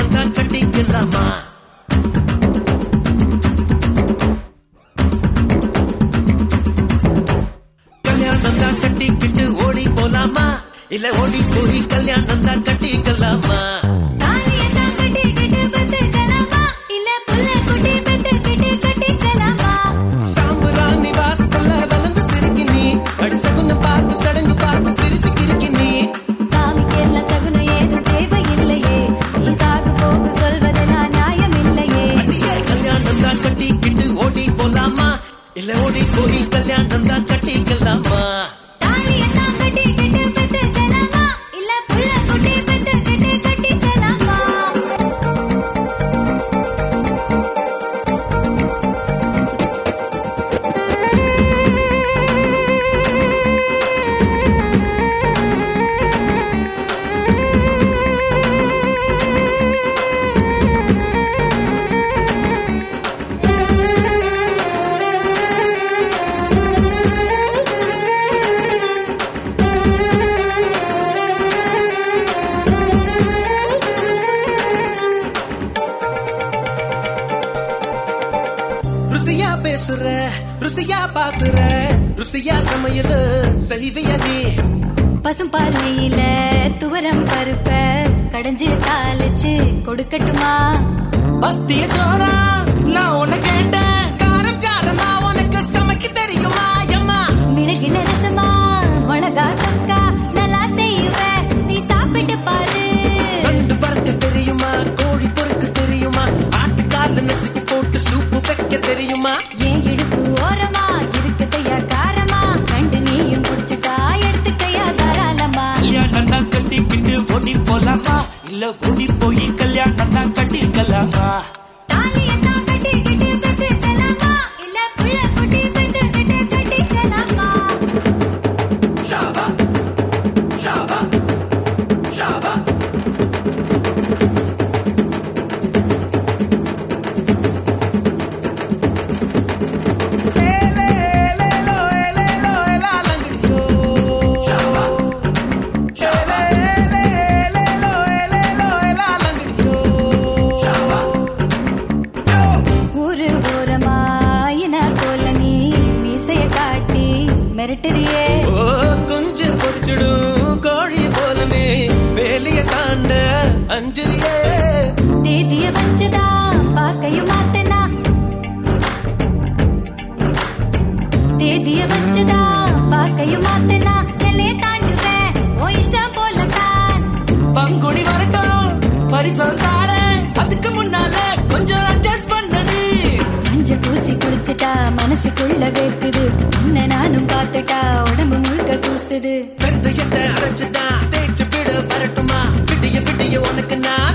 கல்யாணம் தான் கட்டிக்கலாமா கல்யாணம் தான் கட்டிக்கிட்டு ஓடி போலாமா இல்ல ஓடி போய் கல்யாணம் தான் கட்டிக்கலாமா தாலிய தான் கட்டிக்கிட்டு பத்துக்கலாமா இல்ல புள்ள குட்டி பெத்துக்கிட்டு கட்டிக்கலாமா சாம்புராணி வாசத்துல வளர்ந்து சிரிக்கி நீ அடிசகுன்னு பார்த்து சடங்கு பார்த்து சிரிச்சு கிறுக்கி நீ சாமிக்கெல்லாம் சகுனம் ஏதும் தேவையில்லையே நீ சாகு போக்கு சொல்வதெல்லாம் நியாயமில்லையே அடியே கல்யாணம் தான் கட்டிக்கிட்டு ஓடி போலாமா இல்ல ஓடி போய் கல்யாணம் தான் கட்டிக்கலாமா தாலிய தான் கட்டிக்கிட்டு பத்துக்கலாமா இல்ல புள்ள குட்டி பெத்துக்கிட்டு கட்டிக்கலாமா ருசியா பேசுற ருசியா பாக்குற ருசியா சமையல் செய்விய நீ பசும் பாலையில துவரம் பருப்ப கடைஞ்சு தாளிச்சு கொடுக்கட்டுமா பத்திய சோரா நான் உன்னை கேட்டேன் காரம் சாரமா உனக்கு சமைக்க தெரியுமா அம்மா மிளகில ரசமா மிளகா தக்கா நல்லா செய்வ நீ சாப்பிட்டு பாரு நண்டு வறுக்க தெரியுமா கோழி பொறுக்க தெரியுமா ஆட்டுக்கால நசுக்கி போட்டு சூப்பு வைக்க தெரியுமா ஏன் இடுப்பு ஓரமா இருக்குதையா காரமா கண்டு நீயும் குடிச்சுட்டா எடுத்துக்கையா தாராளமா கல்யாணம் தான் கட்டிக்கிட்டு ஓடி போலாமா இல்ல ஓடி போய் கல்யாணம் தான் கட்டிக்கலாமா தாலியத்தான் கட்டிக்கிட்டு பெத்துக்கலாமா இல்ல புள்ள குட்டி பெத்துக்கிட்டு கட்டிக்கலாமா ஊரு ஓரமாயின போல நீ மீசைய காட்டி மிரட்டுறியே ஓ குஞ்சு பொறிச்சிடும் கோழி போலனே வேலைய தாண்ட அஞ்சலியே தேதிய வச்சுதா பாக்கையும் மாத்தனா தேதிய வச்சுதா பாக்கையும் மாத்தனா எல்லைய தாண்டுவேன் ஓ இஷ்டம் போலத்தான் பங்குனி வரட்டும் பரிசம் தாரேன் அதுக்கு முன்னால கொஞ்சம் அட்ஜஸ்ட் பண்ணடி மஞ்ச பூசி குளிச்சுட்டா மனசுக்குள்ள வேக்குது உன்னை நானும் பார்த்துட்டா உடம்பு முழுக்க கூசுது வெந்தயத்தை அரைச்சுதான் தேய்ச்சு விட வரட்டுமா விடிய விடிய உனக்கு நான்